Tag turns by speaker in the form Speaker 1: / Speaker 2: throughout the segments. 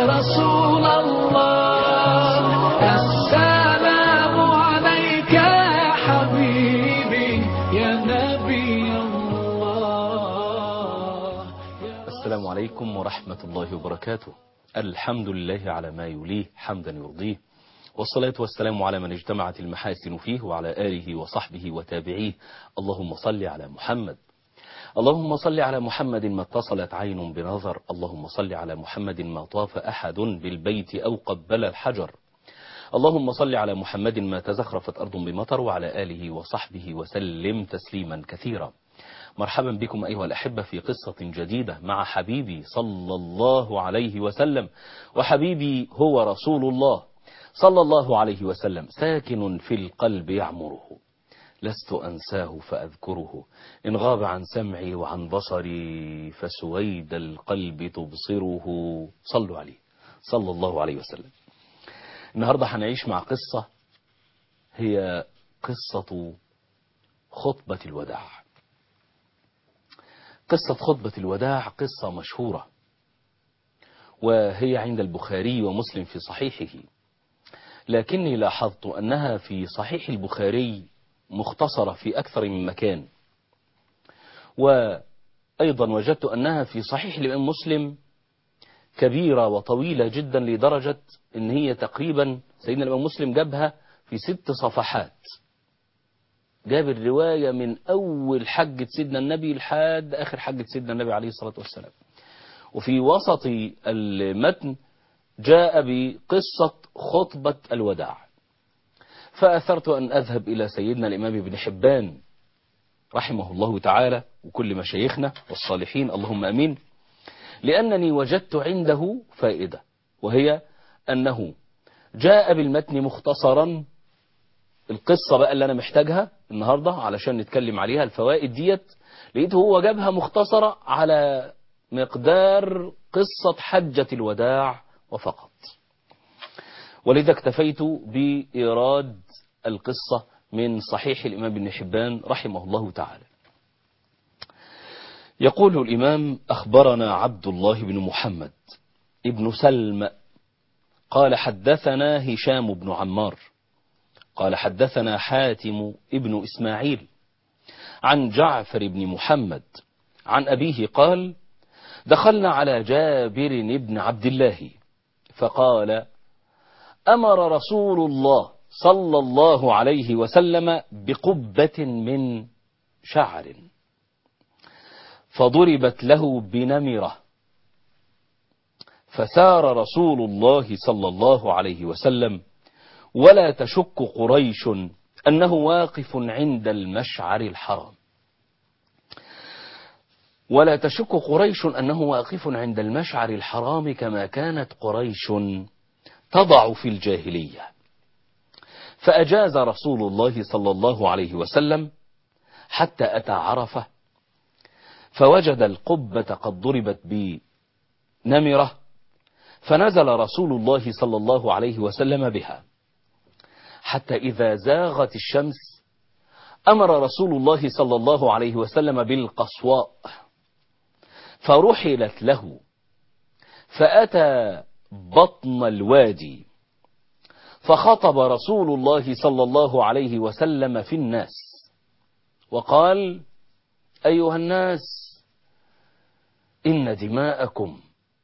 Speaker 1: رسول الله السلام عليك يا حبيبي يا نبي الله
Speaker 2: السلام عليكم ورحمة الله وبركاته الحمد لله على ما يليه حمدا يرضيه والصلاة والسلام على من اجتمعت المحاسن فيه وعلى آله وصحبه وتابعيه اللهم صل على محمد اللهم صل على محمد ما اتصلت عين بنظر اللهم صل على محمد ما طاف أحد بالبيت أو قبل الحجر اللهم صل على محمد ما تزخرفت أرض بمطر وعلى آله وصحبه وسلم تسليما كثيرا مرحبا بكم أيها الأحبة في قصة جديدة مع حبيبي صلى الله عليه وسلم وحبيبي هو رسول الله صلى الله عليه وسلم ساكن في القلب يعمره لست أنساه فأذكره إن غاب عن سمعي وعن بصري فسويد القلب تبصره صلوا عليه صلى الله عليه وسلم النهاردة هنعيش مع قصة هي قصة خطبة الوداع قصة خطبة الوداع قصة مشهورة وهي عند البخاري ومسلم في صحيحه لكني لاحظت أنها في صحيح البخاري مختصرة في أكثر من مكان وأيضا وجدت أنها في صحيح الإمام مسلم كبيرة وطويلة جدا لدرجة أن هي تقريبا سيدنا الإمام مسلم جابها في ست صفحات جاب الرواية من أول حجة سيدنا النبي لحد آخر حجة سيدنا النبي عليه الصلاة والسلام وفي وسط المتن جاء بقصة خطبة الوداع فأثرت أن أذهب إلى سيدنا الإمام ابن حبان رحمه الله تعالى وكل مشايخنا والصالحين اللهم أمين لأنني وجدت عنده فائدة وهي أنه جاء بالمتن مختصرا القصة بقى اللي أنا محتاجها النهاردة علشان نتكلم عليها الفوائد ديت لقيته هو جابها مختصرة على مقدار قصة حجة الوداع وفقط ولذا اكتفيت بإيراد القصة من صحيح الإمام ابن حبان رحمه الله تعالى يقول الإمام أخبرنا عبد الله بن محمد ابن سلم قال حدثنا هشام بن عمار قال حدثنا حاتم ابن إسماعيل عن جعفر بن محمد عن أبيه قال دخلنا على جابر بن عبد الله فقال أمر رسول الله صلى الله عليه وسلم بقبة من شعر فضربت له بنمرة فسار رسول الله صلى الله عليه وسلم ولا تشك قريش أنه واقف عند المشعر الحرام ولا تشك قريش أنه واقف عند المشعر الحرام كما كانت قريش تضع في الجاهلية فأجاز رسول الله صلى الله عليه وسلم حتى أتى عرفة فوجد القبة قد ضربت بنمرة فنزل رسول الله صلى الله عليه وسلم بها حتى إذا زاغت الشمس أمر رسول الله صلى الله عليه وسلم بالقصواء فرحلت له فأتى بطن الوادي فخطب رسول الله صلى الله عليه وسلم في الناس وقال أيها الناس إن دماءكم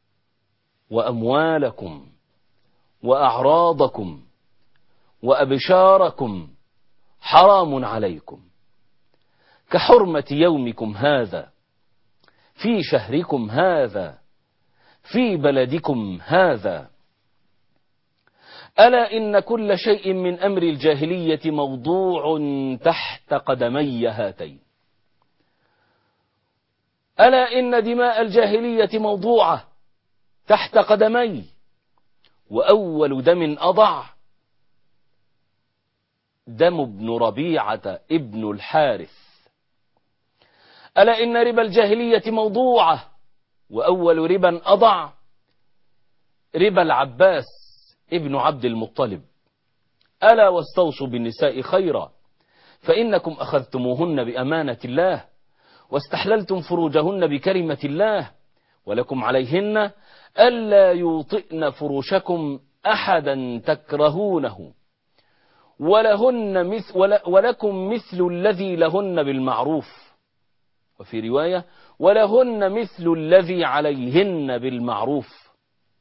Speaker 2: وأموالكم وأعراضكم وأبشاركم حرام عليكم كحرمة يومكم هذا في شهركم هذا في بلدكم هذا ألا إن كل شيء من أمر الجاهلية موضوع تحت قدمي هاتين ألا إن دماء الجاهلية موضوعة تحت قدمي وأول دم أضع دم ابن ربيعة ابن الحارث ألا إن ربا الجاهلية موضوعة وأول ربا أضع ربا العباس ابن عبد المطلب ألا واستوصوا بالنساء خيرا فإنكم أخذتموهن بأمانة الله واستحللتم فروجهن بكلمة الله ولكم عليهن ألا يوطئن فرشكم أحدا تكرهونه ولهن مثل ول ولكم مثل الذي لهن بالمعروف وفي رواية ولهن مثل الذي عليهن بالمعروف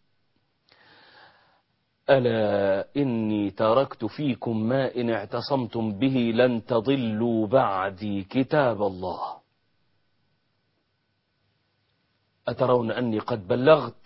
Speaker 2: ألا إني تركت فيكم ما إن اعتصمتم به لن تضلوا بعدي كتاب الله أترون أني قد بلغت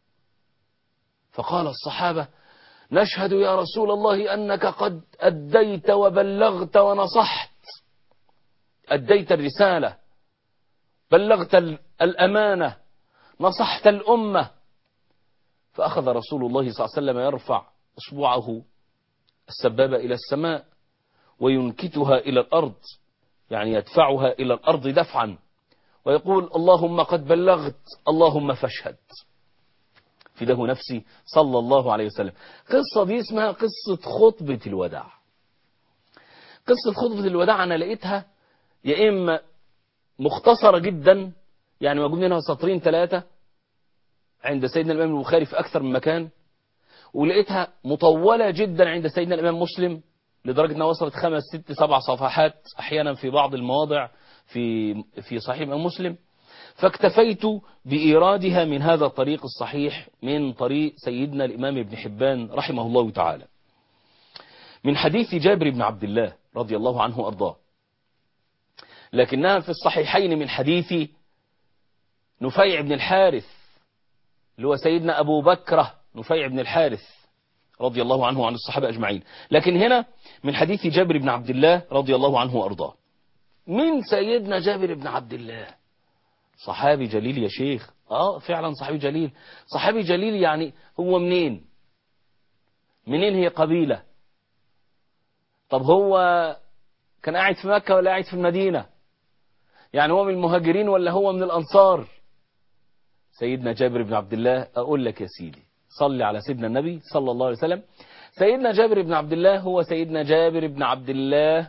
Speaker 2: فقال الصحابة نشهد يا رسول الله أنك قد أديت وبلغت ونصحت أديت الرسالة بلغت الأمانة نصحت الأمة فأخذ رسول الله صلى الله عليه وسلم يرفع أصبعه السبابة إلى السماء وينكتها إلى الأرض يعني يدفعها إلى الأرض دفعا ويقول اللهم قد بلغت اللهم فاشهد فده نفسي صلى الله عليه وسلم قصة دي اسمها قصة خطبة الوداع قصة خطبة الوداع أنا لقيتها يا إما مختصرة جدا يعني موجود منها سطرين ثلاثة عند سيدنا الإمام البخاري في أكثر من مكان ولقيتها مطولة جدا عند سيدنا الإمام مسلم لدرجة أنها وصلت خمس ست سبع صفحات أحيانا في بعض المواضع في في صحيح الإمام مسلم فاكتفيت بإيرادها من هذا الطريق الصحيح من طريق سيدنا الإمام ابن حبان رحمه الله تعالى من حديث جابر بن عبد الله رضي الله عنه وأرضاه لكنها في الصحيحين من حديث نفيع بن الحارث اللي هو سيدنا أبو بكرة نفيع بن الحارث رضي الله عنه وعن الصحابة أجمعين لكن هنا من حديث جابر بن عبد الله رضي الله عنه وأرضاه من سيدنا جابر بن عبد الله صحابي جليل يا شيخ اه فعلا صحابي جليل صحابي جليل يعني هو منين منين هي قبيلة طب هو كان قاعد في مكة ولا قاعد في المدينة يعني هو من المهاجرين ولا هو من الأنصار سيدنا جابر بن عبد الله أقول لك يا سيدي صلي على سيدنا النبي صلى الله عليه وسلم سيدنا جابر بن عبد الله هو سيدنا جابر بن عبد الله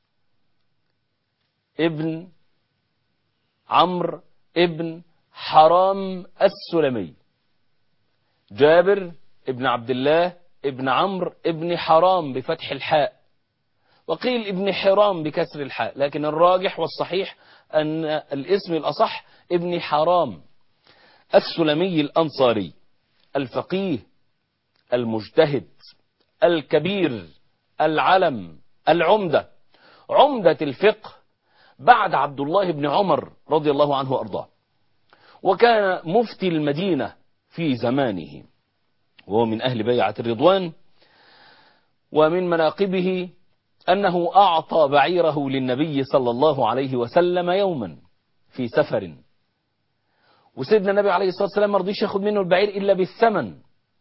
Speaker 2: ابن عمرو ابن حرام السلمي جابر ابن عبد الله ابن عمرو ابن حرام بفتح الحاء وقيل ابن حرام بكسر الحاء لكن الراجح والصحيح أن الاسم الأصح ابن حرام السلمي الأنصاري الفقيه المجتهد الكبير العلم العمدة عمدة الفقه بعد عبد الله بن عمر رضي الله عنه وأرضاه وكان مفتي المدينة في زمانه وهو من أهل بيعة الرضوان ومن مناقبه أنه أعطى بعيره للنبي صلى الله عليه وسلم يوما في سفر وسيدنا النبي عليه الصلاة والسلام ما رضيش ياخد منه البعير إلا بالثمن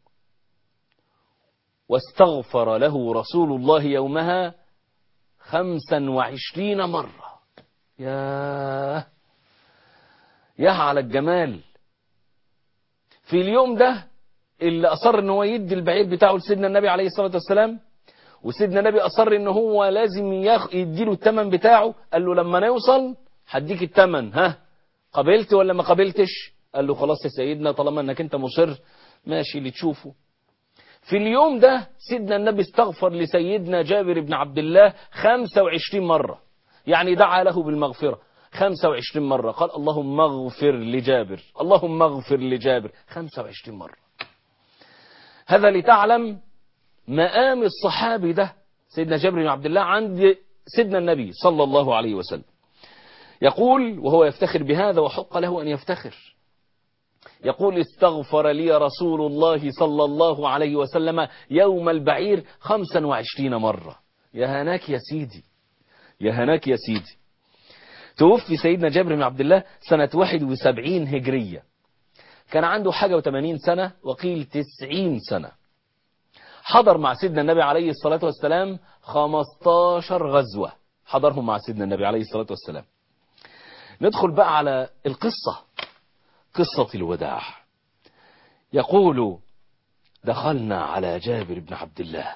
Speaker 2: واستغفر له رسول الله يومها خمسا وعشرين مرة ياه ياه على الجمال في اليوم ده اللي أصر ان هو يدي البعير بتاعه لسيدنا النبي عليه الصلاة والسلام وسيدنا النبي أصر ان هو لازم يخ... يديله الثمن بتاعه قال له لما نوصل هديك الثمن ها قبلت ولا ما قبلتش قال له خلاص يا سيدنا طالما انك انت مصر ماشي اللي تشوفه في اليوم ده سيدنا النبي استغفر لسيدنا جابر بن عبد الله 25 مرة يعني دعا له بالمغفرة 25 مرة قال اللهم اغفر لجابر اللهم اغفر لجابر 25 مرة هذا لتعلم مقام الصحابي ده سيدنا جابر بن عبد الله عند سيدنا النبي صلى الله عليه وسلم يقول وهو يفتخر بهذا وحق له أن يفتخر يقول استغفر لي رسول الله صلى الله عليه وسلم يوم البعير خمسا وعشرين مرة يا هناك يا سيدي يا هناك يا سيدي توفي سيدنا جابر بن عبد الله سنة 71 هجرية كان عنده حاجة وثمانين سنة وقيل تسعين سنة حضر مع سيدنا النبي عليه الصلاة والسلام 15 غزوة حضرهم مع سيدنا النبي عليه الصلاة والسلام ندخل بقى على القصة قصة الوداع يقول دخلنا على جابر بن عبد الله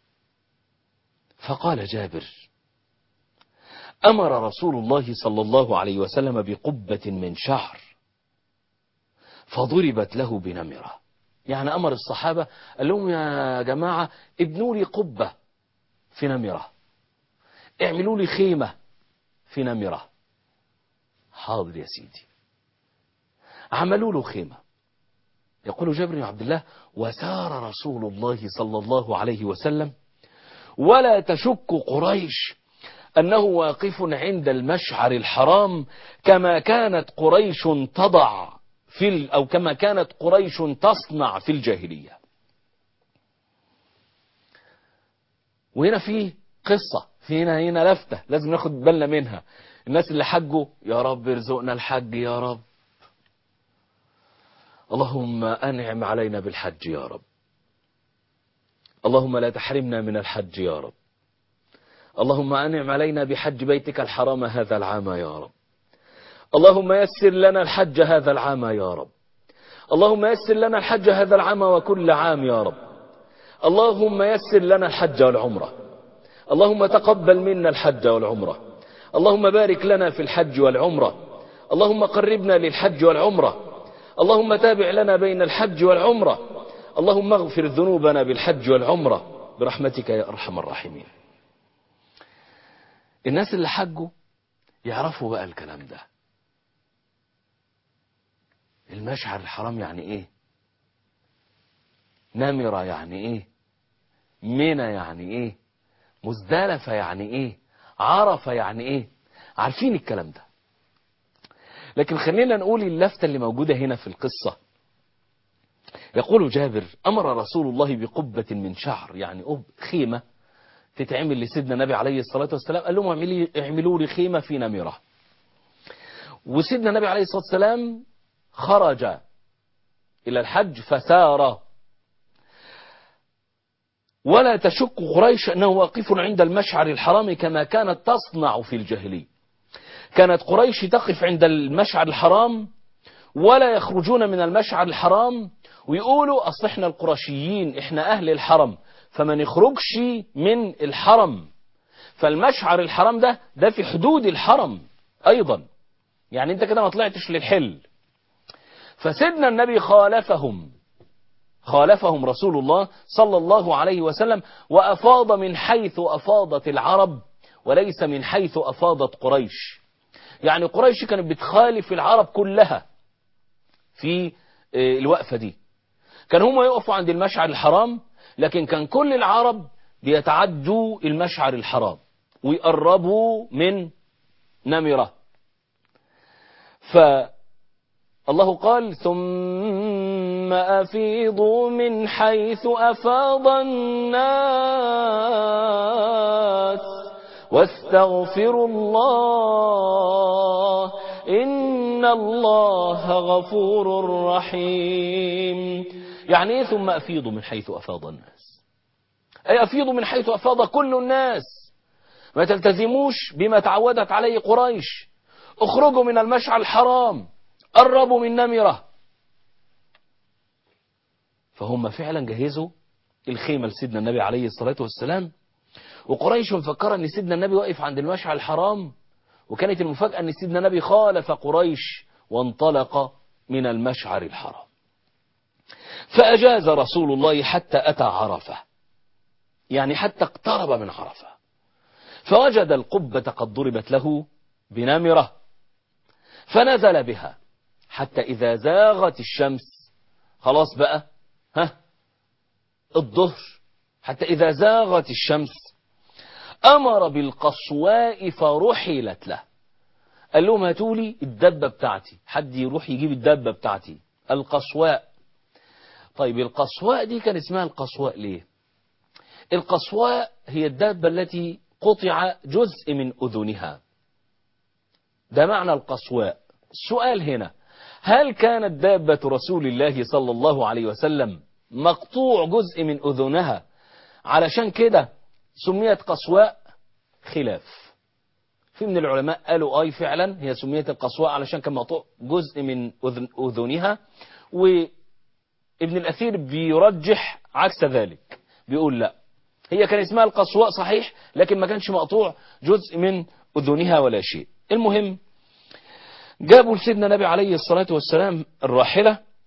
Speaker 2: فقال جابر أمر رسول الله صلى الله عليه وسلم بقبة من شعر فضربت له بنمرة يعني أمر الصحابة قال لهم يا جماعة ابنوا لي قبة في نمرة اعملوا لي خيمة في نمرة حاضر يا سيدي عملوا له خيمة يقول جابر بن عبد الله وسار رسول الله صلى الله عليه وسلم ولا تشك قريش أنه واقف عند المشعر الحرام كما كانت قريش تضع في ال أو كما كانت قريش تصنع في الجاهلية وهنا في قصة في هنا هنا لفتة لازم ناخد بالنا منها الناس اللي حجوا يا رب ارزقنا الحج يا رب اللهم أنعم علينا بالحج يا رب اللهم لا تحرمنا من الحج يا رب اللهم أنعم علينا بحج بيتك الحرام هذا العام يا رب اللهم يسر لنا الحج هذا العام يا رب اللهم يسر لنا الحج هذا العام وكل عام يا رب اللهم يسر لنا الحج والعمرة اللهم تقبل منا الحج والعمرة اللهم بارك لنا في الحج والعمرة اللهم قربنا للحج والعمرة اللهم تابع لنا بين الحج والعمرة اللهم اغفر ذنوبنا بالحج والعمرة برحمتك يا أرحم الراحمين الناس اللي حجوا يعرفوا بقى الكلام ده المشعر الحرام يعني ايه نمرة يعني ايه منى يعني ايه مزدلفة يعني ايه عرفة يعني ايه عارفين الكلام ده لكن خلينا نقول اللفتة اللي موجودة هنا في القصة يقول جابر أمر رسول الله بقبة من شعر يعني أب خيمة تتعمل لسيدنا النبي عليه الصلاة والسلام قال لهم اعملي اعملوا لي خيمة في نمرة وسيدنا النبي عليه الصلاة والسلام خرج إلى الحج فسار ولا تشك قريش أنه واقف عند المشعر الحرام كما كانت تصنع في الجاهلية كانت قريش تقف عند المشعر الحرام ولا يخرجون من المشعر الحرام ويقولوا أصل احنا القرشيين احنا أهل الحرم فما نخرجش من الحرم فالمشعر الحرام ده ده في حدود الحرم أيضا يعني انت كده ما طلعتش للحل فسيدنا النبي خالفهم خالفهم رسول الله صلى الله عليه وسلم وأفاض من حيث أفاضت العرب وليس من حيث أفاضت قريش يعني قريش كانت بتخالف العرب كلها في الوقفة دي كان هم يقفوا عند المشعر الحرام لكن كان كل العرب بيتعدوا المشعر الحرام ويقربوا من نمرة فالله قال ثم أفيضوا من حيث أفاض الناس واستغفروا الله إن الله غفور رحيم يعني ايه ثم أفيضوا من حيث أفاض الناس أي أفيضوا من حيث أفاض كل الناس ما تلتزموش بما تعودت عليه قريش اخرجوا من المشعر الحرام قربوا من نمرة فهم فعلا جهزوا الخيمة لسيدنا النبي عليه الصلاة والسلام وقريش مفكرة ان سيدنا النبي واقف عند المشعر الحرام وكانت المفاجأة ان سيدنا النبي خالف قريش وانطلق من المشعر الحرام فأجاز رسول الله حتى أتى عرفة يعني حتى اقترب من عرفة فوجد القبة قد ضربت له بنمرة فنزل بها حتى إذا زاغت الشمس خلاص بقى ها الظهر حتى إذا زاغت الشمس أمر بالقصواء فرحلت له قال لهم هاتوا لي الدبة بتاعتي حد يروح يجيب الدبة بتاعتي القصواء طيب القصواء دي كان اسمها القصواء ليه القصواء هي الدابة التي قطع جزء من أذنها ده معنى القصواء السؤال هنا هل كانت دابة رسول الله صلى الله عليه وسلم مقطوع جزء من أذنها علشان كده سميت قصواء خلاف في من العلماء قالوا اي فعلا هي سميت القصواء علشان كان مقطوع جزء من أذن أذنها وابن الأثير بيرجح عكس ذلك بيقول لا هي كان اسمها القصواء صحيح لكن ما كانش مقطوع جزء من أذنها ولا شيء المهم جابوا لسيدنا النبي عليه الصلاة والسلام الراحلة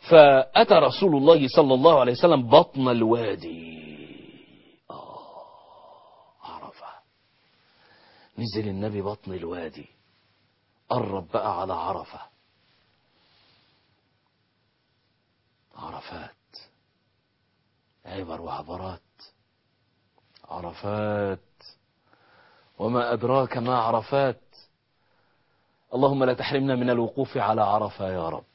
Speaker 2: فأتى رسول الله صلى الله عليه وسلم بطن الوادي آه عرفة نزل النبي بطن الوادي قرب بقى على عرفة عرفات عبر وعبرات عرفات وما أدراك ما عرفات اللهم لا تحرمنا من الوقوف على عرفة يا رب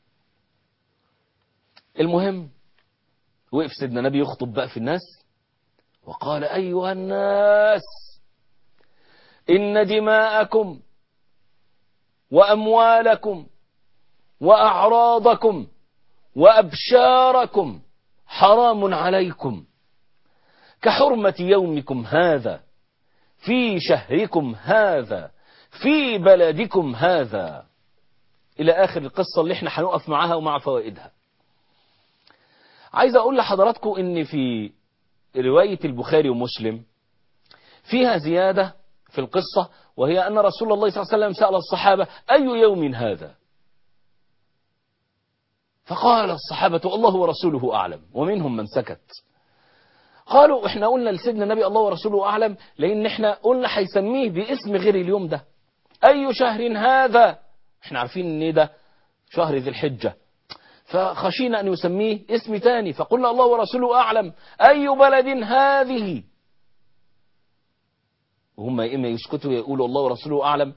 Speaker 2: المهم وقف سيدنا النبي يخطب بقى في الناس وقال أيها الناس إن دماءكم وأموالكم وأعراضكم وأبشاركم حرام عليكم كحرمة يومكم هذا في شهركم هذا في بلدكم هذا إلى آخر القصة اللي احنا هنقف معاها ومع فوائدها عايز أقول لحضراتكم إن في رواية البخاري ومسلم فيها زيادة في القصة وهي أن رسول الله صلى الله عليه وسلم سأل الصحابة أي يوم هذا فقال الصحابة الله ورسوله أعلم ومنهم من سكت قالوا احنا قلنا لسيدنا النبي الله ورسوله أعلم لأن احنا قلنا هيسميه باسم غير اليوم ده أي شهر هذا احنا عارفين ان ده شهر ذي الحجة فخشينا أن يسميه اسم تاني فقلنا الله ورسوله أعلم أي بلد هذه وهم يا إما يسكتوا يقولوا الله ورسوله أعلم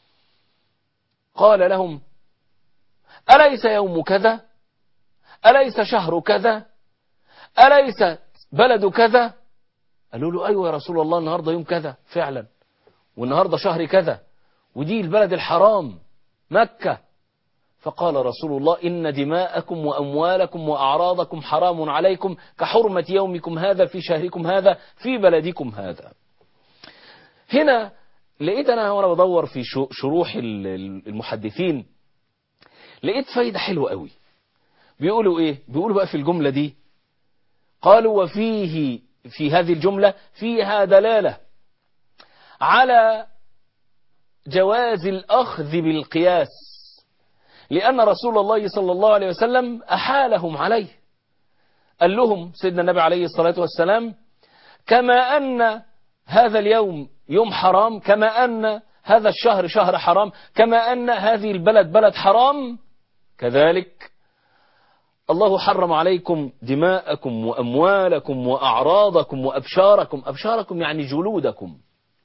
Speaker 2: قال لهم أليس يوم كذا أليس شهر كذا أليس بلد كذا قالوا له أيوة يا رسول الله النهاردة يوم كذا فعلا والنهاردة شهر كذا ودي البلد الحرام مكة فقال رسول الله إن دماءكم وأموالكم وأعراضكم حرام عليكم كحرمة يومكم هذا في شهركم هذا في بلدكم هذا هنا لقيت أنا وأنا بدور في شروح المحدثين لقيت فايدة حلوة قوي بيقولوا إيه بيقولوا بقى في الجملة دي قالوا وفيه في هذه الجملة فيها دلالة على جواز الأخذ بالقياس لأن رسول الله صلى الله عليه وسلم أحالهم عليه قال لهم سيدنا النبي عليه الصلاة والسلام كما أن هذا اليوم يوم حرام كما أن هذا الشهر شهر حرام كما أن هذه البلد بلد حرام كذلك الله حرم عليكم دماءكم وأموالكم وأعراضكم وأبشاركم أبشاركم يعني جلودكم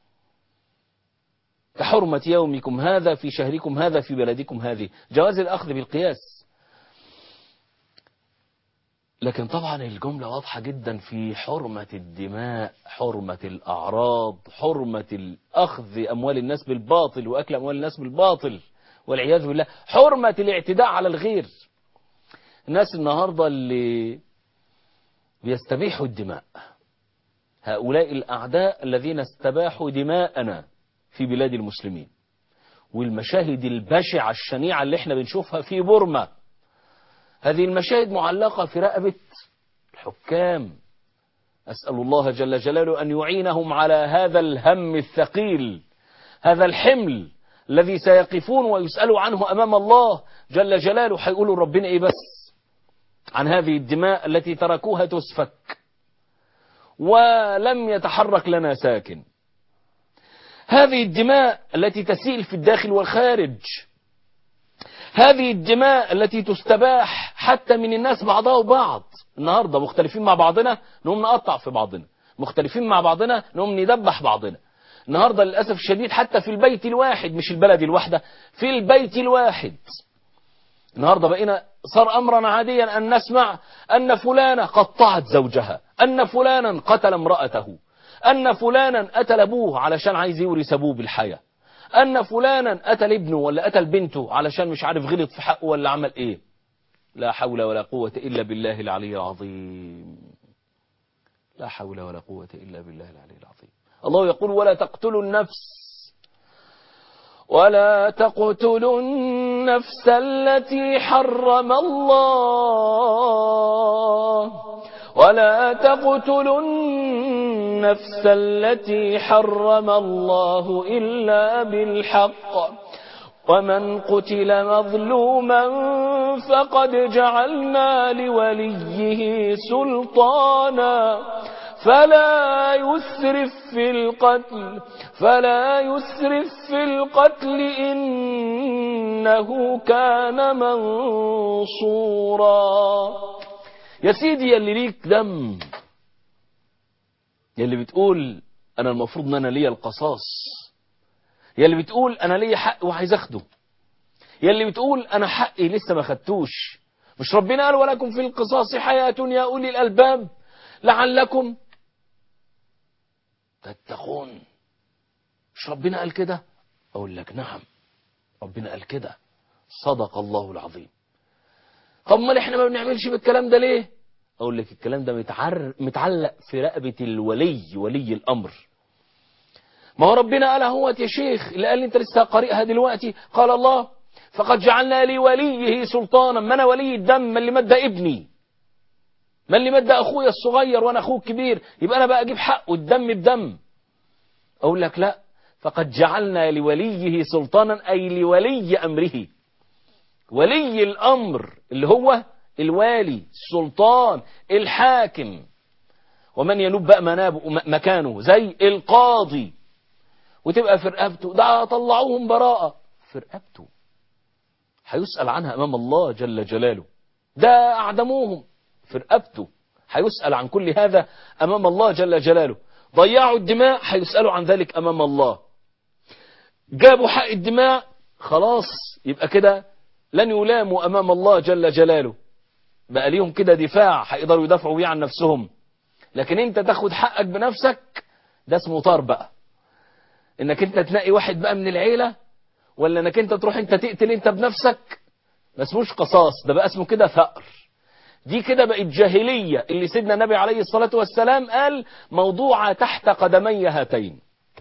Speaker 2: كحرمة يومكم هذا في شهركم هذا في بلدكم هذه جواز الأخذ بالقياس لكن طبعا الجملة واضحة جدا في حرمة الدماء حرمة الأعراض حرمة الأخذ أموال الناس بالباطل وأكل أموال الناس بالباطل والعياذ بالله حرمة الاعتداء على الغير الناس النهاردة اللي بيستبيحوا الدماء هؤلاء الأعداء الذين استباحوا دماءنا في بلاد المسلمين والمشاهد البشعة الشنيعة اللي احنا بنشوفها في بورما هذه المشاهد معلقة في رقبة الحكام أسأل الله جل جلاله أن يعينهم على هذا الهم الثقيل هذا الحمل الذي سيقفون ويسألوا عنه أمام الله جل جلاله هيقولوا ربنا إيه بس عن هذه الدماء التي تركوها تسفك ولم يتحرك لنا ساكن هذه الدماء التي تسيل في الداخل والخارج هذه الدماء التي تستباح حتى من الناس بعضها وبعض النهاردة مختلفين مع بعضنا نقوم نقطع في بعضنا مختلفين مع بعضنا نقوم ندبح بعضنا النهاردة للأسف الشديد حتى في البيت الواحد مش البلد الواحدة في البيت الواحد النهاردة بقينا صار أمرا عاديا أن نسمع أن فلانة قطعت زوجها أن فلانا قتل امرأته أن فلانا قتل أبوه علشان عايز يورث أبوه بالحياة أن فلانا قتل ابنه ولا قتل بنته علشان مش عارف غلط في حقه ولا عمل إيه لا حول ولا قوة إلا بالله العلي العظيم لا حول ولا قوة إلا بالله العلي العظيم الله يقول ولا تقتلوا النفس ولا تقتلوا النفس التي حرم الله ولا تقتلوا النفس التي حرم الله إلا بالحق ومن قتل مظلوما فقد جعلنا لوليه سلطانا فلا يسرف في القتل فلا يسرف في القتل إنه كان منصورا يا سيدي يلي ليك دم يلي بتقول أنا المفروض أن أنا ليا القصاص يلي بتقول أنا ليا حق وعايز أخده يلي بتقول أنا حقي لسه ما خدتوش مش ربنا قال ولكم في القصاص حياة يا أولي الألباب لعلكم تتقون مش ربنا قال كده أقول لك نعم ربنا قال كده صدق الله العظيم طب ما احنا ما بنعملش بالكلام ده ليه اقول لك الكلام ده متعر... متعلق في رقبة الولي ولي الامر ما هو ربنا قال اهوت يا شيخ اللي قال لي انت لسه قارئها دلوقتي قال الله فقد جعلنا لوليه سلطانا ما انا ولي الدم من اللي مد ابني ما اللي مد اخويا الصغير وانا اخوه الكبير يبقى انا بقى اجيب حقه الدم بدم اقول لك لا فقد جعلنا لوليه سلطانا اي لولي امره ولي الامر اللي هو الوالي السلطان الحاكم ومن ينوب بقى منابه مكانه زي القاضي وتبقى في رقبته ده طلعوهم براءة في رقبته هيسأل عنها أمام الله جل جلاله ده أعدموهم في رقبته هيسأل عن كل هذا أمام الله جل جلاله ضيعوا الدماء هيسألوا عن ذلك أمام الله جابوا حق الدماء خلاص يبقى كده لن يلاموا أمام الله جل جلاله بقى ليهم كده دفاع هيقدروا يدافعوا بيه عن نفسهم لكن انت تاخد حقك بنفسك ده اسمه طار بقى انك انت تلاقي واحد بقى من العيلة ولا انك انت تروح انت تقتل انت بنفسك ما اسموش قصاص ده بقى اسمه كده ثأر دي كده بقت جاهلية اللي سيدنا النبي عليه الصلاة والسلام قال موضوعة تحت قدمي هاتين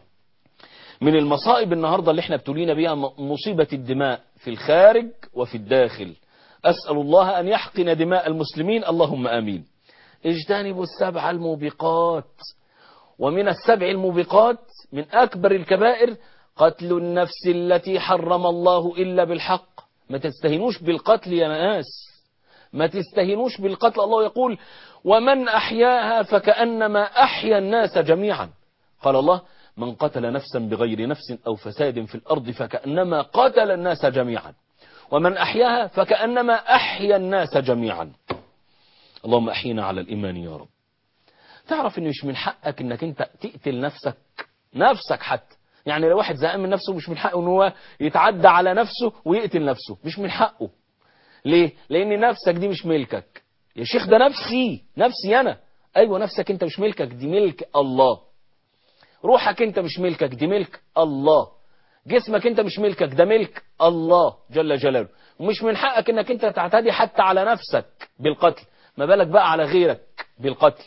Speaker 2: من المصائب النهاردة اللي احنا ابتلينا بيها مصيبة الدماء في الخارج وفي الداخل أسأل الله أن يحقن دماء المسلمين اللهم آمين اجتنبوا السبع الموبقات ومن السبع الموبقات من أكبر الكبائر قتل النفس التي حرم الله إلا بالحق ما تستهنوش بالقتل يا ناس ما تستهنوش بالقتل الله يقول ومن أحياها فكأنما أحيا الناس جميعا قال الله من قتل نفسا بغير نفس أو فساد في الأرض فكأنما قتل الناس جميعا ومن أحياها فكأنما أحيا الناس جميعا اللهم أحينا على الإيمان يا رب تعرف ان مش من حقك انك انت تقتل نفسك نفسك حتى يعني لو واحد زهقان من نفسه مش من حقه ان هو يتعدى على نفسه ويقتل نفسه مش من حقه ليه لان نفسك دي مش ملكك يا شيخ ده نفسي نفسي انا ايوه نفسك انت مش ملكك دي ملك الله روحك انت مش ملكك دي ملك الله جسمك انت مش ملكك ده ملك الله جل جلاله ومش من حقك انك انت تعتدي حتى على نفسك بالقتل ما بالك بقى على غيرك بالقتل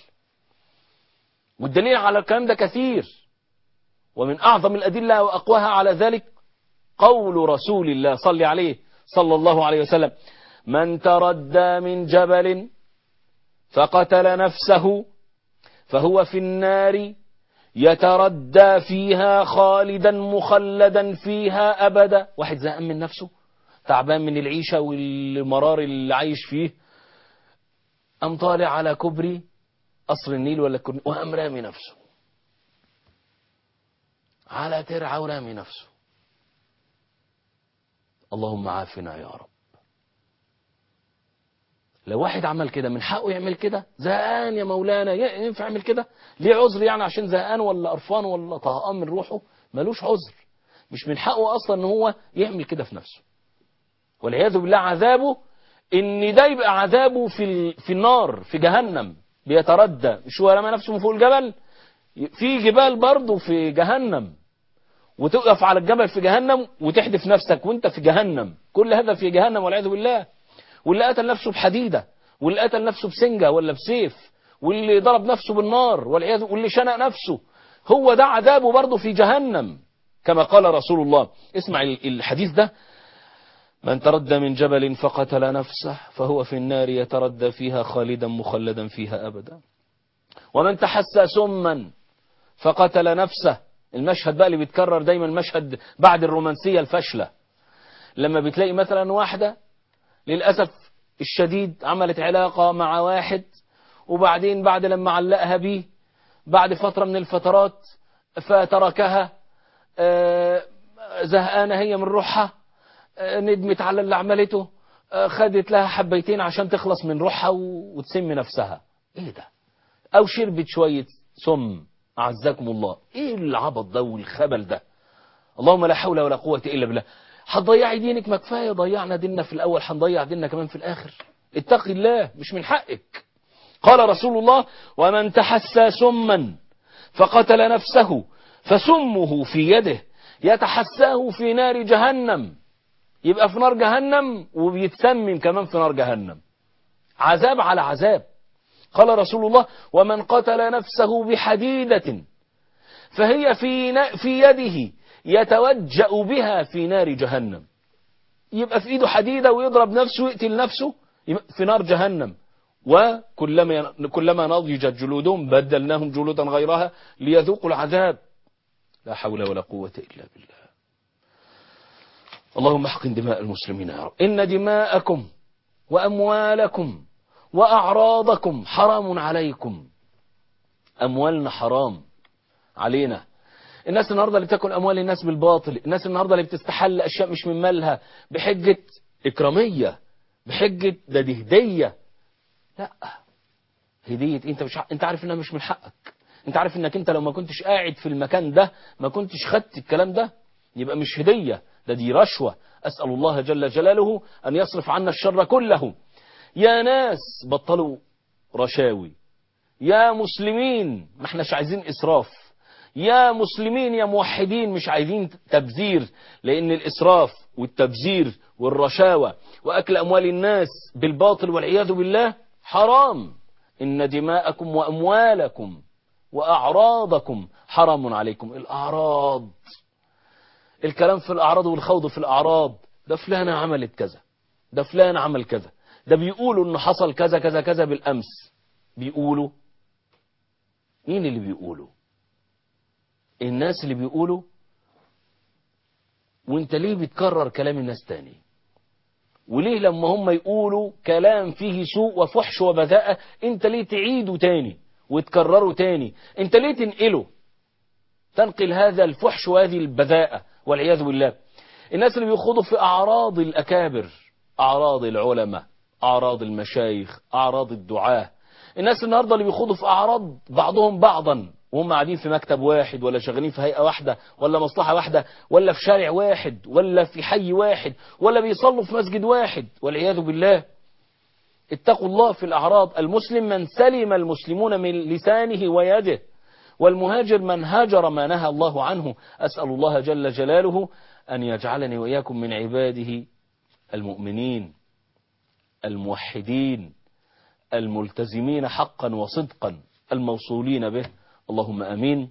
Speaker 2: والدليل على الكلام ده كثير ومن أعظم الأدلة وأقواها على ذلك قول رسول الله صلى عليه صلى الله عليه وسلم من تردى من جبل فقتل نفسه فهو في النار يتردى فيها خالدا مخلدا فيها أبدا واحد زهقان من نفسه تعبان من العيشة والمرار اللي عايش فيه أم طالع على كبري قصر النيل ولا كن... وقام رامي نفسه على ترعى ورامي نفسه اللهم عافنا يا رب لو واحد عمل كده من حقه يعمل كده زهقان يا مولانا ينفع يعمل كده ليه عذر يعني عشان زهقان ولا قرفان ولا طهقان من روحه ملوش عذر مش من حقه اصلا ان هو يعمل كده في نفسه والعياذ بالله عذابه ان ده يبقى عذابه في في النار في جهنم بيتردى مش هو رمى نفسه من فوق الجبل في جبال برضه في جهنم وتقف على الجبل في جهنم وتحدف نفسك وانت في جهنم كل هذا في جهنم والعياذ بالله واللي قتل نفسه بحديدة واللي قتل نفسه بسنجة ولا بسيف واللي ضرب نفسه بالنار والعياذ واللي شنق نفسه هو ده عذابه برضه في جهنم كما قال رسول الله اسمع الحديث ده من تردى من جبل فقتل نفسه فهو في النار يتردى فيها خالدا مخلدا فيها أبدا ومن تحسى سما فقتل نفسه المشهد بقى اللي بيتكرر دايما المشهد بعد الرومانسية الفاشلة لما بتلاقي مثلا واحدة للأسف الشديد عملت علاقة مع واحد وبعدين بعد لما علقها بيه بعد فترة من الفترات فتركها آه، زهقانة هي من روحها آه، ندمت على اللي عملته آه، خدت لها حبيتين عشان تخلص من روحها و- وتسم نفسها ايه ده او شربت شوية سم اعزكم الله ايه العبط ده والخبل ده اللهم لا حول ولا قوة الا بالله هتضيعي دينك ما كفايه ضيعنا ديننا في الاول هنضيع ديننا كمان في الاخر اتقي الله مش من حقك قال رسول الله ومن تحسى سما فقتل نفسه فسمه في يده يتحساه في نار جهنم يبقى في نار جهنم وبيتسمم كمان في نار جهنم عذاب على عذاب قال رسول الله ومن قتل نفسه بحديدة فهي في ن- في يده يتوجأ بها في نار جهنم يبقى في ايده حديدة ويضرب نفسه ويقتل نفسه يبقى في نار جهنم وكلما كلما نضجت جلودهم بدلناهم جلودا غيرها ليذوقوا العذاب لا حول ولا قوة إلا بالله اللهم احقن دماء المسلمين يا رب إن دماءكم وأموالكم وأعراضكم حرام عليكم أموالنا حرام علينا الناس النهاردة اللي بتاكل أموال الناس بالباطل الناس النهاردة اللي بتستحل أشياء مش من مالها بحجة إكرامية بحجة ده دي هدية لا هدية انت مش ع- انت عارف انها مش من حقك انت عارف انك انت لو ما كنتش قاعد في المكان ده ما كنتش خدت الكلام ده يبقى مش هدية ده دي رشوة أسأل الله جل جلاله أن يصرف عنا الشر كله يا ناس بطلوا رشاوي يا مسلمين ما احناش عايزين إسراف يا مسلمين يا موحدين مش عايزين تبذير لأن الإسراف والتبذير والرشاوى وأكل أموال الناس بالباطل والعياذ بالله حرام إن دماءكم وأموالكم وأعراضكم حرام عليكم الأعراض الكلام في الأعراض والخوض في الأعراض ده فلانة عملت كذا ده فلان عمل كذا ده بيقولوا إنه حصل كذا كذا كذا بالأمس بيقولوا مين اللي بيقولوا الناس اللي بيقولوا وانت ليه بتكرر كلام الناس تاني وليه لما هم يقولوا كلام فيه سوء وفحش وبذاءة انت ليه تعيده تاني وتكرره تاني انت ليه تنقله تنقل هذا الفحش وهذه البذاءة والعياذ بالله الناس اللي بيخوضوا في أعراض الأكابر أعراض العلماء أعراض المشايخ أعراض الدعاة الناس النهاردة اللي بيخوضوا في أعراض بعضهم بعضا وهم قاعدين في مكتب واحد ولا شغالين في هيئة واحدة ولا مصلحة واحدة ولا في شارع واحد ولا في حي واحد ولا بيصلوا في مسجد واحد والعياذ بالله اتقوا الله في الأعراض المسلم من سلم المسلمون من لسانه ويده والمهاجر من هاجر ما نهى الله عنه أسأل الله جل جلاله أن يجعلني وإياكم من عباده المؤمنين الموحدين الملتزمين حقا وصدقا الموصولين به اللهم أمين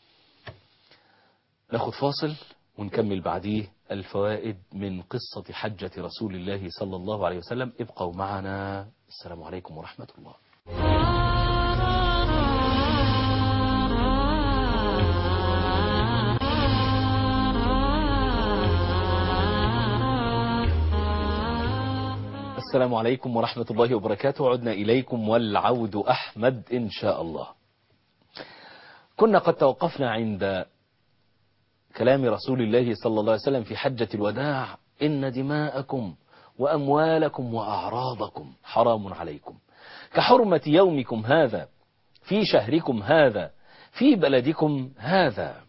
Speaker 2: ناخد فاصل ونكمل بعديه الفوائد من قصة حجة رسول الله صلى الله عليه وسلم ابقوا معنا السلام عليكم ورحمة الله السلام عليكم ورحمة الله وبركاته عدنا إليكم والعود أحمد إن شاء الله كنا قد توقفنا عند كلام رسول الله صلى الله عليه وسلم في حجة الوداع إن دماءكم وأموالكم وأعراضكم حرام عليكم كحرمة يومكم هذا في شهركم هذا في بلدكم هذا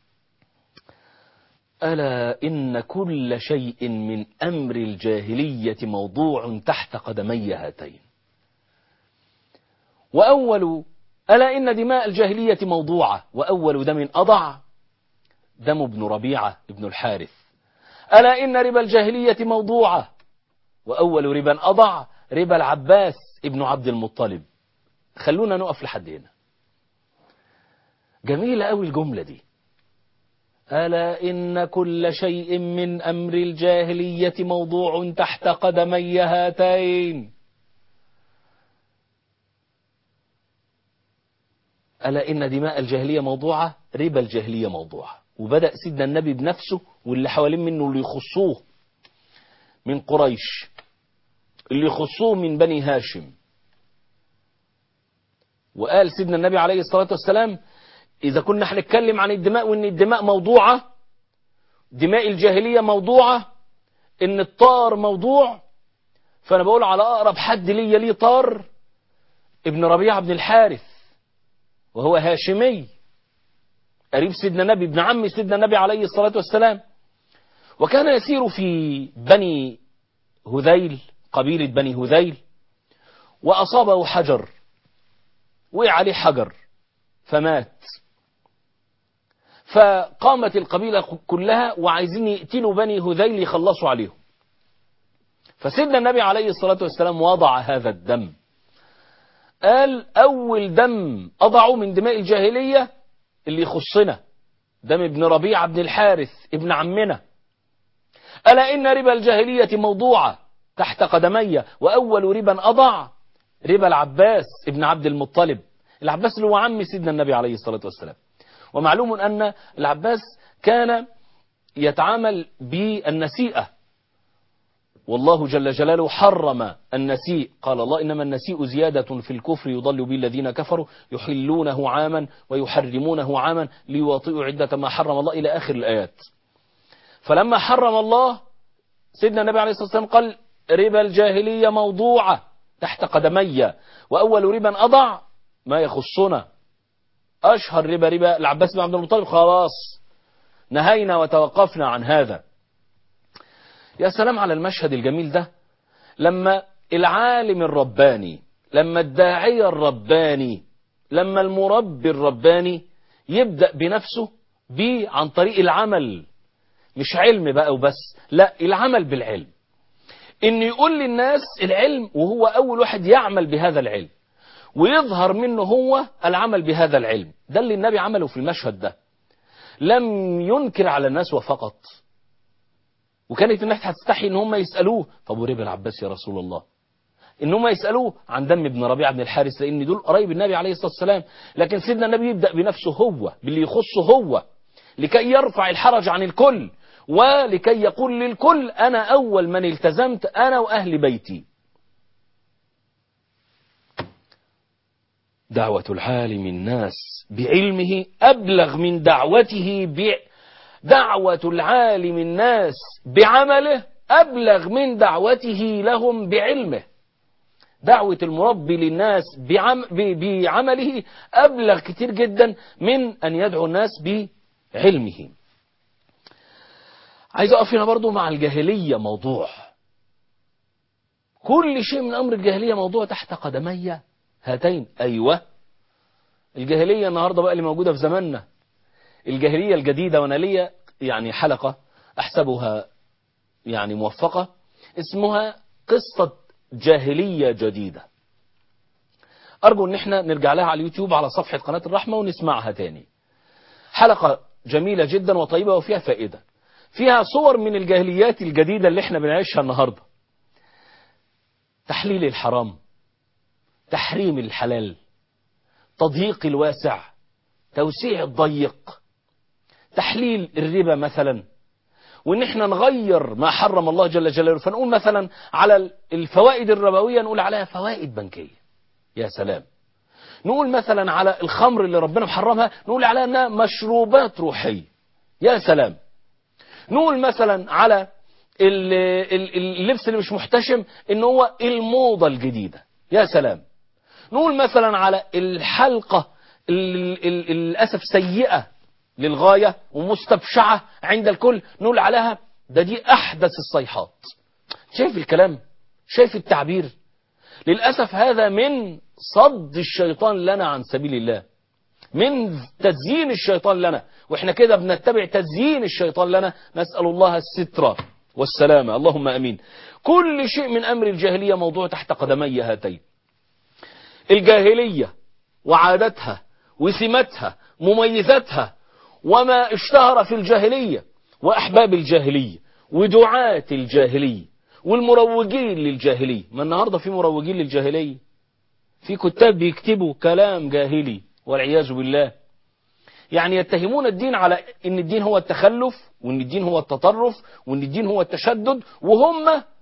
Speaker 2: ألا إن كل شيء من أمر الجاهلية موضوع تحت قدمي هاتين وأول ألا إن دماء الجاهلية موضوعة وأول دم أضع دم ابن ربيعة ابن الحارث ألا إن ربا الجاهلية موضوعة وأول ربا أضع ربا العباس ابن عبد المطلب خلونا نقف لحد هنا جميلة أوي الجملة دي ألا إن كل شيء من أمر الجاهلية موضوع تحت قدمي هاتين ألا إن دماء الجاهلية موضوعة ربا الجاهلية موضوعة وبدأ سيدنا النبي بنفسه واللي حوالين منه اللي يخصوه من قريش اللي يخصوه من بني هاشم وقال سيدنا النبي عليه الصلاة والسلام إذا كنا هنتكلم عن الدماء وإن الدماء موضوعة دماء الجاهلية موضوعة إن الطار موضوع فأنا بقول على أقرب حد ليا ليه طار ابن ربيعة بن الحارث وهو هاشمي قريب سيدنا النبي ابن عم سيدنا النبي عليه الصلاة والسلام وكان يسير في بني هذيل قبيلة بني هذيل وأصابه حجر وقع عليه حجر فمات فقامت القبيلة كلها وعايزين يقتلوا بني هذيل يخلصوا عليهم فسيدنا النبي عليه الصلاة والسلام وضع هذا الدم قال أول دم أضعه من دماء الجاهلية اللي يخصنا دم ابن ربيعة بن الحارث ابن عمنا ألا إن ربا الجاهلية موضوعة تحت قدمي وأول ربا أضع ربا العباس ابن عبد المطلب العباس اللي هو عم سيدنا النبي عليه الصلاة والسلام ومعلوم أن العباس كان يتعامل بالنسيئة والله جل جلاله حرم النسيء قال الله إنما النسيء زيادة في الكفر يضل به الذين كفروا يحلونه عاما ويحرمونه عاما ليواطئوا عدة ما حرم الله إلى آخر الآيات فلما حرم الله سيدنا النبي عليه الصلاة والسلام قال ربا الجاهلية موضوعة تحت قدمي وأول ربا أضع ما يخصنا أشهر ربا ربا العباس بن عبد المطلب خلاص نهينا وتوقفنا عن هذا يا سلام على المشهد الجميل ده لما العالم الرباني لما الداعية الرباني لما المربي الرباني يبدأ بنفسه بيه عن طريق العمل مش علم بقى وبس لا العمل بالعلم ان يقول للناس العلم وهو اول واحد يعمل بهذا العلم ويظهر منه هو العمل بهذا العلم ده اللي النبي عمله في المشهد ده لم ينكر على الناس وفقط وكانت الناس هتستحي ان هم يسالوه طب وربا العباس يا رسول الله ان هم يسالوه عن دم ابن ربيعه بن الحارث لان دول قرايب النبي عليه الصلاه والسلام لكن سيدنا النبي يبدا بنفسه هو باللي يخصه هو لكي يرفع الحرج عن الكل ولكي يقول للكل انا اول من التزمت انا واهل بيتي دعوة العالم الناس بعلمه أبلغ من دعوته ب... دعوة العالم الناس بعمله أبلغ من دعوته لهم بعلمه دعوة المربي للناس بعم... ب... بعمله أبلغ كتير جدا من أن يدعو الناس بعلمه عايز أقف هنا برضو مع الجاهلية موضوع كل شيء من أمر الجاهلية موضوع تحت قدمي هاتين أيوة الجاهلية النهاردة بقى اللي موجودة في زماننا الجاهلية الجديدة وأنا ليا يعني حلقة أحسبها يعني موفقة اسمها قصة جاهلية جديدة أرجو أن احنا نرجع لها على اليوتيوب على صفحة قناة الرحمة ونسمعها تاني حلقة جميلة جدا وطيبة وفيها فائدة فيها صور من الجاهليات الجديدة اللي احنا بنعيشها النهاردة تحليل الحرام تحريم الحلال تضييق الواسع توسيع الضيق تحليل الربا مثلا وان احنا نغير ما حرم الله جل جلاله فنقول مثلا على الفوائد الربوية نقول عليها فوائد بنكية يا سلام نقول مثلا على الخمر اللي ربنا محرمها نقول عليها انها مشروبات روحية يا سلام نقول مثلا على اللبس اللي مش محتشم ان هو الموضة الجديدة يا سلام نقول مثلا على الحلقة للأسف سيئة للغاية ومستبشعة عند الكل نقول عليها ده دي أحدث الصيحات شايف الكلام شايف التعبير للأسف هذا من صد الشيطان لنا عن سبيل الله من تزيين الشيطان لنا واحنا كده بنتبع تزيين الشيطان لنا نسأل الله الستر والسلامة اللهم أمين كل شيء من أمر الجاهلية موضوع تحت قدمي هاتين الجاهلية وعادتها وسمتها مميزاتها وما اشتهر في الجاهلية وأحباب الجاهلية ودعاة الجاهلية والمروجين للجاهلية ما النهاردة في مروجين للجاهلية في كتاب بيكتبوا كلام جاهلي والعياذ بالله يعني يتهمون الدين على ان الدين هو التخلف وان الدين هو التطرف وان الدين هو التشدد وهم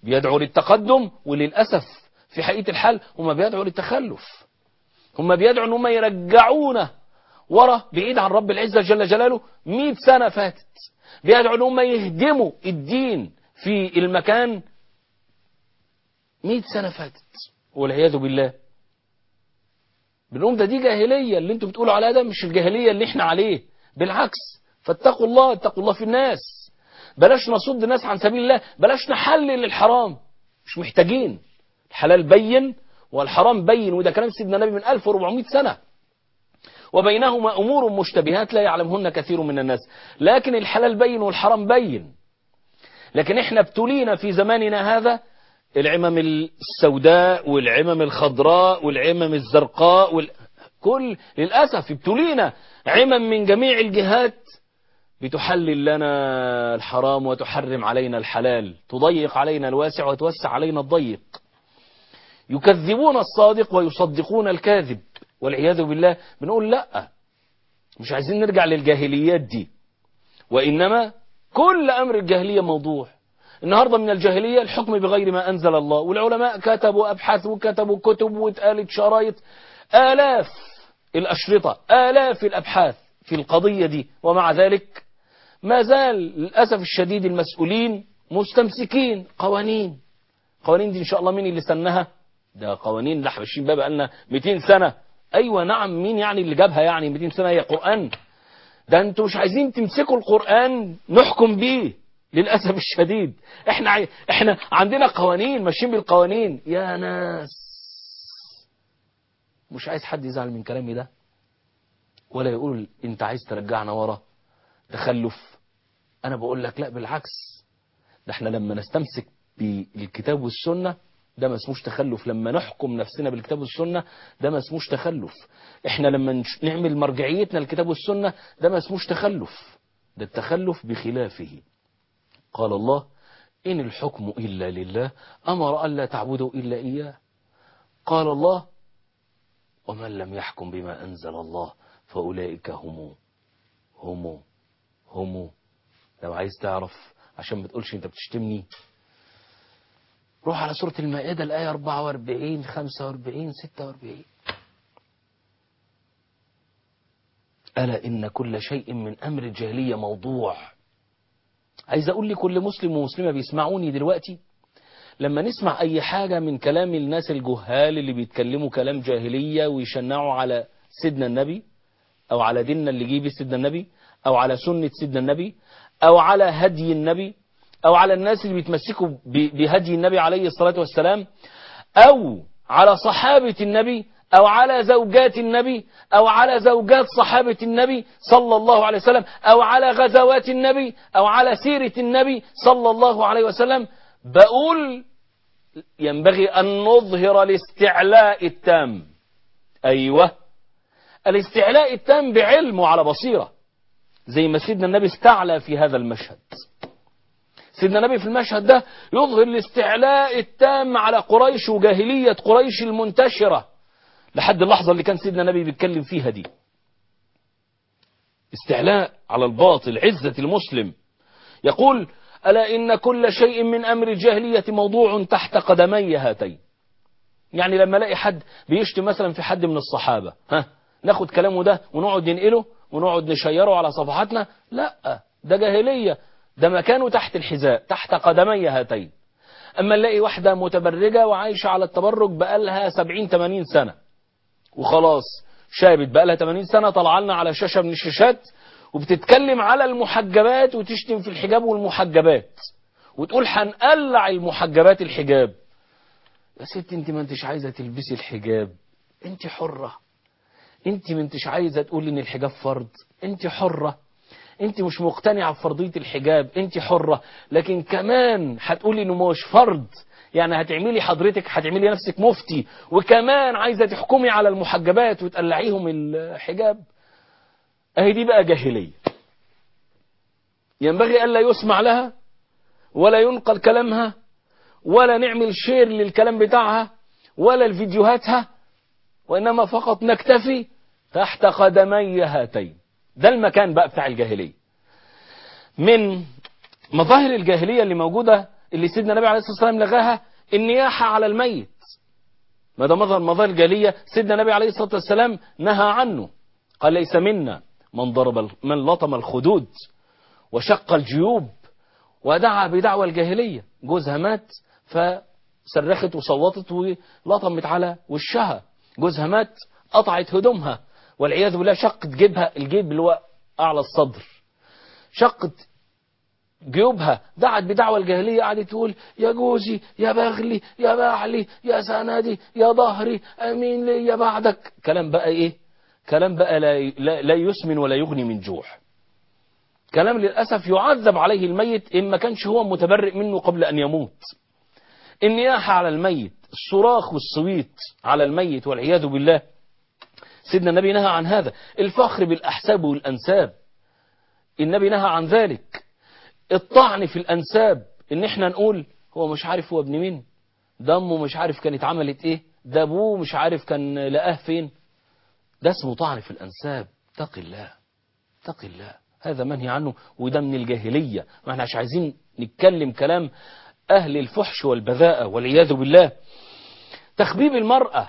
Speaker 2: بيدعوا للتقدم وللأسف في حقيقة الحال هم بيدعوا للتخلف هم بيدعوا ان هم يرجعونا ورا بعيد عن رب العزة جل جلاله 100 سنة فاتت بيدعوا ان هم يهدموا الدين في المكان 100 سنة فاتت والعياذ بالله بنقوم ده دي جاهلية اللي انتوا بتقولوا عليها ده مش الجاهلية اللي احنا عليه بالعكس فاتقوا الله اتقوا الله في الناس بلاش نصد الناس عن سبيل الله بلاش نحلل الحرام مش محتاجين الحلال بين والحرام بين وده كلام سيدنا النبي من 1400 سنة وبينهما أمور مشتبهات لا يعلمهن كثير من الناس لكن الحلال بين والحرام بين لكن احنا ابتلينا في زماننا هذا العمم السوداء والعمم الخضراء والعمم الزرقاء وال... كل للأسف ابتلينا عمم من جميع الجهات بتحلل لنا الحرام وتحرم علينا الحلال تضيق علينا الواسع وتوسع علينا الضيق يكذبون الصادق ويصدقون الكاذب والعياذ بالله بنقول لا مش عايزين نرجع للجاهليات دي وإنما كل أمر الجاهلية موضوع النهاردة من الجاهلية الحكم بغير ما أنزل الله والعلماء كتبوا أبحاث وكتبوا كتب واتقالت شرايط آلاف الأشرطة آلاف الأبحاث في القضية دي ومع ذلك ما زال للأسف الشديد المسؤولين مستمسكين قوانين قوانين دي إن شاء الله مين اللي سنها ده قوانين اللي حبشين بقى بقالنا 200 سنة أيوة نعم مين يعني اللي جابها يعني 200 سنة هي قرآن ده انتوا مش عايزين تمسكوا القرآن نحكم بيه للأسف الشديد احنا عاي... احنا عندنا قوانين ماشيين بالقوانين يا ناس مش عايز حد يزعل من كلامي ده ولا يقول انت عايز ترجعنا ورا تخلف انا بقول لك لا بالعكس ده احنا لما نستمسك بالكتاب والسنة ده ما اسموش تخلف لما نحكم نفسنا بالكتاب والسنة ده ما اسموش تخلف احنا لما نعمل مرجعيتنا الكتاب والسنة ده ما اسموش تخلف ده التخلف بخلافه قال الله إن الحكم إلا لله أمر ألا تعبدوا إلا إياه قال الله ومن لم يحكم بما أنزل الله فأولئك هم هم هم لو عايز تعرف عشان ما تقولش انت بتشتمني روح على سورة المائدة الآية 44 45 46 ألا إن كل شيء من أمر الجاهلية موضوع عايز أقول لكل مسلم ومسلمة بيسمعوني دلوقتي لما نسمع أي حاجة من كلام الناس الجهال اللي بيتكلموا كلام جاهلية ويشنعوا على سيدنا النبي أو على ديننا اللي جيبي سيدنا النبي أو على سنة سيدنا النبي أو على هدي النبي أو على الناس اللي بيتمسكوا بهدي النبي عليه الصلاة والسلام أو على صحابة النبي أو على زوجات النبي أو على زوجات صحابة النبي صلى الله عليه وسلم أو على غزوات النبي أو على سيرة النبي صلى الله عليه وسلم بقول ينبغي أن نظهر الاستعلاء التام أيوة الاستعلاء التام بعلم وعلى بصيرة زي ما سيدنا النبي استعلى في هذا المشهد سيدنا النبي في المشهد ده يظهر الاستعلاء التام على قريش وجاهلية قريش المنتشرة لحد اللحظة اللي كان سيدنا النبي بيتكلم فيها دي استعلاء على الباطل عزة المسلم يقول ألا إن كل شيء من أمر الجاهلية موضوع تحت قدمي هاتين يعني لما الاقي حد بيشتم مثلا في حد من الصحابة ها ناخد كلامه ده ونقعد ننقله ونقعد نشيره على صفحاتنا لا ده جاهلية ده مكانه تحت الحذاء تحت قدمي هاتين أما نلاقي واحدة متبرجة وعايشة على التبرج بقالها 70 80 سنة وخلاص شابت بقالها 80 سنة طلع لنا على شاشة من الشاشات وبتتكلم على المحجبات وتشتم في الحجاب والمحجبات وتقول هنقلع المحجبات الحجاب يا ست انت ما انتش عايزة تلبسي الحجاب انت حرة انت ما انتش عايزة تقولي ان الحجاب فرض انت حرة انت مش مقتنعة بفرضية الحجاب انت حرة لكن كمان هتقولي انه مش فرض يعني هتعملي حضرتك هتعملي نفسك مفتي وكمان عايزة تحكمي على المحجبات وتقلعيهم الحجاب اهي دي بقى جاهلية ينبغي ألا يسمع لها ولا ينقل كلامها ولا نعمل شير للكلام بتاعها ولا الفيديوهاتها وإنما فقط نكتفي تحت قدمي هاتين ده المكان بقى بتاع الجاهلية من مظاهر الجاهلية اللي موجودة اللي سيدنا النبي عليه الصلاة والسلام لغاها النياحة على الميت ما ده مظهر مظاهر الجاهلية سيدنا النبي عليه الصلاة والسلام نهى عنه قال ليس منا من ضرب ال- من لطم الخدود وشق الجيوب ودعا بدعوى الجاهلية جوزها مات فصرخت وصوتت ولطمت على وشها جوزها مات قطعت هدومها والعياذ بالله شقت جيبها الجيب اللي هو أعلى الصدر شقت جيوبها دعت بدعوى الجاهلية قعدت تقول يا جوزي يا بغلي يا بعلي يا سندي يا ظهري أمين لي يا بعدك كلام بقى إيه كلام بقى لا, لا, لا يسمن ولا يغني من جوع كلام للأسف يعذب عليه الميت إن ما كانش هو متبرئ منه قبل أن يموت النياحة على الميت الصراخ والصويت على الميت والعياذ بالله سيدنا النبي نهى عن هذا الفخر بالأحساب والأنساب النبي نهى عن ذلك الطعن في الأنساب إن إحنا نقول هو مش عارف هو ابن مين دمه مش عارف كانت عملت إيه ده أبوه مش عارف كان لقاه فين ده اسمه طعن في الأنساب اتق الله اتق الله هذا منهي عنه وده من الجاهلية ما احنا مش عايزين نتكلم كلام أهل الفحش والبذاءة والعياذ بالله تخبيب المرأة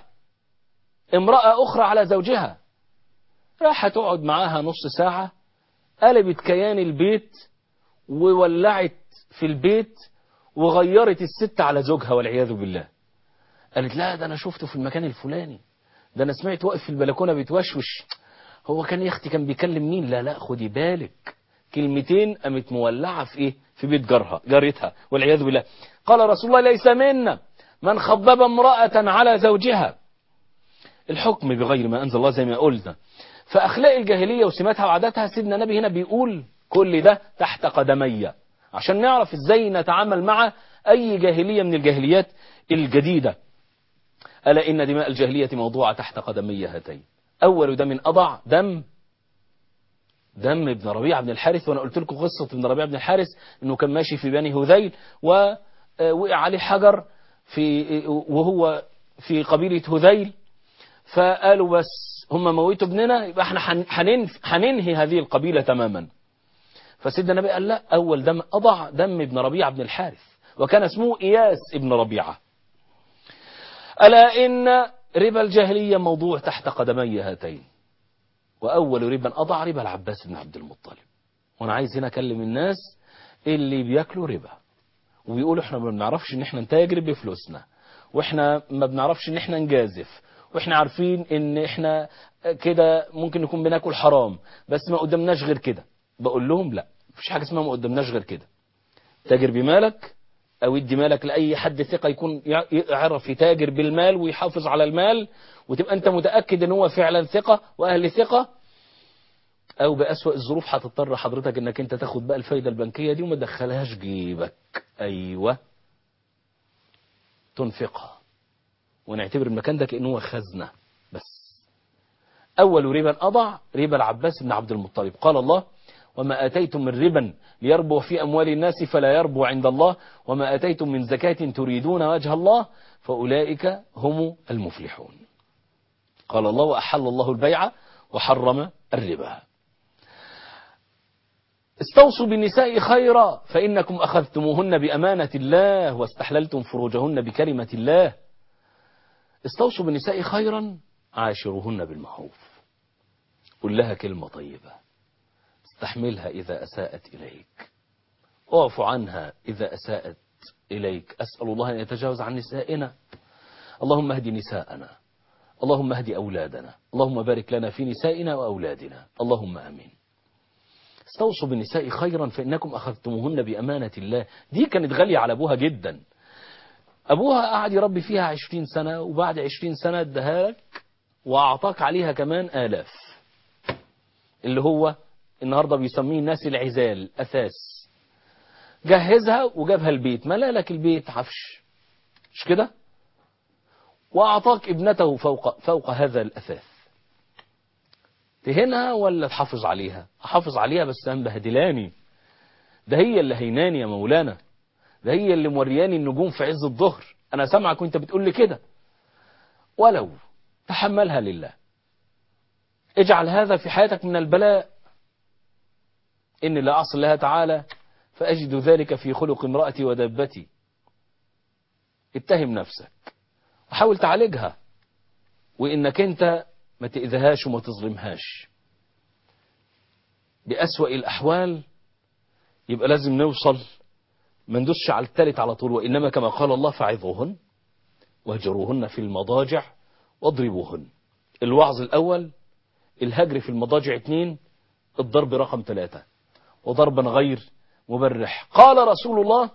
Speaker 2: امرأة أخرى على زوجها راح تقعد معاها نص ساعة قلبت كيان البيت وولعت في البيت وغيرت الست على زوجها والعياذ بالله قالت لا ده أنا شفته في المكان الفلاني ده أنا سمعت واقف في البلكونة بيتوشوش هو كان يا اختي كان بيكلم مين لا لا خدي بالك كلمتين قامت مولعة في ايه في بيت جارها جارتها والعياذ بالله قال رسول الله ليس منا من خبب امرأة على زوجها الحكم بغير ما أنزل الله زي ما قلنا فأخلاق الجاهلية وسماتها وعاداتها سيدنا النبي هنا بيقول كل ده تحت قدمي عشان نعرف ازاي نتعامل مع أي جاهلية من الجاهليات الجديدة ألا إن دماء الجاهلية موضوعة تحت قدمي هاتين أول دم أضع دم دم ابن ربيعة بن الحارث وأنا قلت لكم قصة ابن ربيعة بن الحارث أنه كان ماشي في بني هذيل ووقع عليه حجر في وهو في قبيلة هذيل فقالوا بس هم موتوا ابننا يبقى احنا هننهي هذه القبيلة تماما فسيدنا النبي قال لا أول دم أضع دم ابن ربيعة بن الحارث وكان اسمه إياس ابن ربيعة ألا إن ربا الجاهلية موضوع تحت قدمي هاتين وأول ربا أضع ربا العباس بن عبد المطلب وأنا عايز هنا أكلم الناس اللي بياكلوا ربا وبيقولوا احنا ما بنعرفش ان احنا نتاجر بفلوسنا واحنا ما بنعرفش ان احنا نجازف واحنا عارفين ان احنا كده ممكن نكون بناكل حرام بس ما قدامناش غير كده بقول لهم لا مفيش حاجة اسمها ما قدامناش غير كده تاجر بمالك او ادي مالك لاي حد ثقة يكون يعرف يتاجر بالمال ويحافظ على المال وتبقى انت متأكد ان هو فعلا ثقة واهل ثقة او بأسوأ الظروف هتضطر حضرتك انك انت تاخد بقى الفايدة البنكية دي وما تدخلهاش جيبك ايوه تنفقها ونعتبر المكان ده كأنه هو خزنة بس اول ربا اضع ربا العباس بن عبد المطلب قال الله وما آتيتم من ربا ليربو في أموال الناس فلا يربو عند الله وما آتيتم من زكاة تريدون وجه الله فأولئك هم المفلحون قال الله وأحل الله البيع وحرم الربا استوصوا بالنساء خيرا فإنكم أخذتموهن بأمانة الله واستحللتم فروجهن بكلمة الله استوصوا بالنساء خيرا عاشروهن بالمعروف قل لها كلمة طيبة استحملها إذا أساءت إليك اعف عنها إذا أساءت إليك أسأل الله أن يتجاوز عن نسائنا اللهم اهدي نساءنا اللهم اهدي أولادنا اللهم بارك لنا في نسائنا وأولادنا اللهم أمين استوصوا بالنساء خيرا فإنكم أخذتموهن بأمانة الله دي كانت غالية على أبوها جدا أبوها قعد يربي فيها عشرين سنة وبعد عشرين سنة ادها لك وأعطاك عليها كمان آلاف اللي هو النهاردة بيسميه الناس العزال أثاث جهزها وجابها البيت ملا لك البيت عفش مش كده وأعطاك ابنته فوق, فوق هذا الأثاث تهنها ولا تحافظ عليها أحافظ عليها بس هم بهدلاني ده هي اللي هيناني يا مولانا ده هي اللي مورياني النجوم في عز الظهر أنا سامعك وانت بتقول لي كده ولو تحملها لله اجعل هذا في حياتك من البلاء إني لا أعصي الله تعالى فأجد ذلك في خلق امرأتي ودابتي اتهم نفسك وحاول تعالجها وإنك أنت ما تأذيهاش وما تظلمهاش بأسوأ الأحوال يبقى لازم نوصل ما ندوسش على التالت على طول وإنما كما قال الله فعظوهن واهجروهن في المضاجع واضربوهن الوعظ الأول الهجر في المضاجع اتنين الضرب رقم ثلاثة وضربا غير مبرح قال رسول الله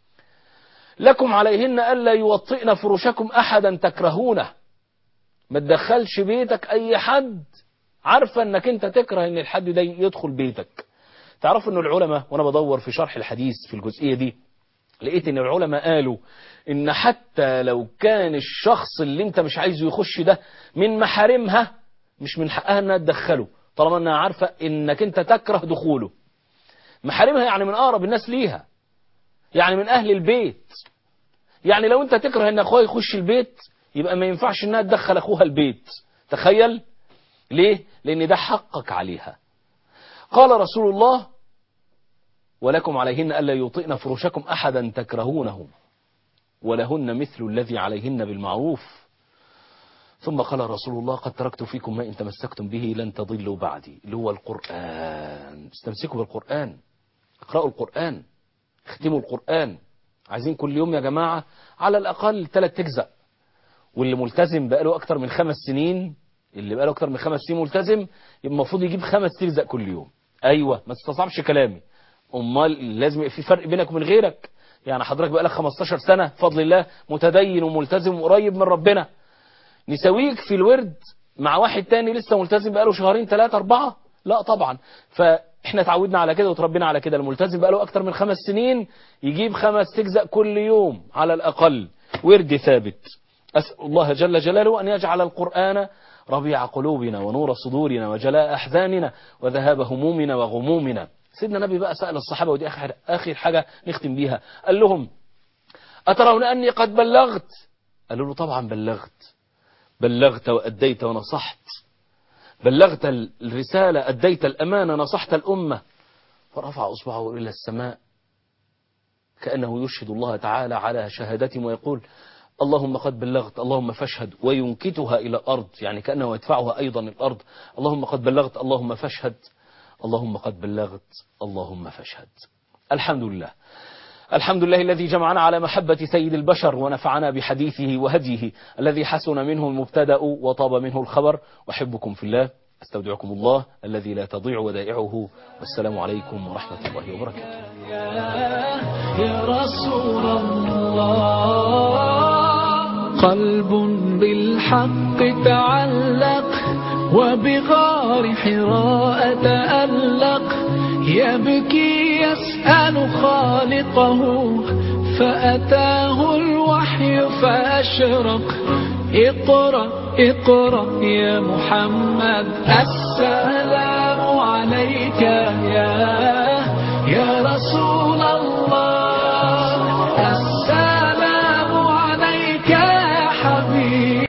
Speaker 2: لكم عليهن ألا يوطئن فرشكم أحدا تكرهونه ما تدخلش بيتك أي حد عارفة أنك أنت تكره أن الحد ده يدخل بيتك تعرفوا أن العلماء وأنا بدور في شرح الحديث في الجزئية دي لقيت أن العلماء قالوا إن حتى لو كان الشخص اللي أنت مش عايزه يخش ده من محارمها مش من حقها أنها تدخله طالما أنها عارفة أنك أنت تكره دخوله محارمها يعني من أقرب الناس ليها يعني من أهل البيت يعني لو أنت تكره أن أخوها يخش البيت يبقى ما ينفعش أنها تدخل أخوها البيت تخيل ليه؟ لأن ده حقك عليها قال رسول الله ولكم عليهن ألا يطئن فرشكم أحدا تكرهونه ولهن مثل الذي عليهن بالمعروف ثم قال رسول الله قد تركت فيكم ما إن تمسكتم به لن تضلوا بعدي اللي هو القرآن استمسكوا بالقرآن اقرأوا القرآن اختموا القرآن عايزين كل يوم يا جماعة على الأقل ثلاث تجزأ واللي ملتزم بقاله أكتر من خمس سنين اللي بقاله أكتر من خمس سنين ملتزم يبقى المفروض يجيب خمس تجزأ كل يوم أيوة ما تستصعبش كلامي أمال لازم يبقى في فرق بينك وبين غيرك يعني حضرتك بقالك 15 سنة بفضل الله متدين وملتزم وقريب من ربنا نسويك في الورد مع واحد تاني لسه ملتزم بقاله شهرين ثلاثة أربعة لا طبعا فاحنا اتعودنا على كده وتربينا على كده الملتزم بقاله أكتر من خمس سنين يجيب خمس تجزأ كل يوم على الأقل ورد ثابت أسأل الله جل جلاله أن يجعل القرآن ربيع قلوبنا ونور صدورنا وجلاء أحزاننا وذهاب همومنا وغمومنا سيدنا النبي بقى سأل الصحابة ودي آخر, آخر حاجة نختم بيها قال لهم أترون أني قد بلغت قالوا له طبعا بلغت بلغت وأديت ونصحت بلغت الرسالة أديت الأمانة نصحت الأمة فرفع أصبعه إلى السماء كأنه يشهد الله تعالى على شهادتهم ويقول اللهم قد بلغت اللهم فاشهد وينكتها إلى الأرض يعني كأنه يدفعها أيضا الأرض اللهم قد بلغت اللهم فاشهد اللهم قد بلغت اللهم فاشهد الحمد لله الحمد لله الذي جمعنا على محبة سيد البشر ونفعنا بحديثه وهديه الذي حسن منه المبتدأ وطاب منه الخبر وحبكم في الله استودعكم الله الذي لا تضيع ودائعه والسلام عليكم ورحمة الله وبركاته
Speaker 1: يا رسول الله قلب بالحق تعلق وبغار حراء تألق يبكي يسأل خالقه فأتاه الوحي فأشرق اقرأ اقرأ يا محمد السلام عليك يا يا رسول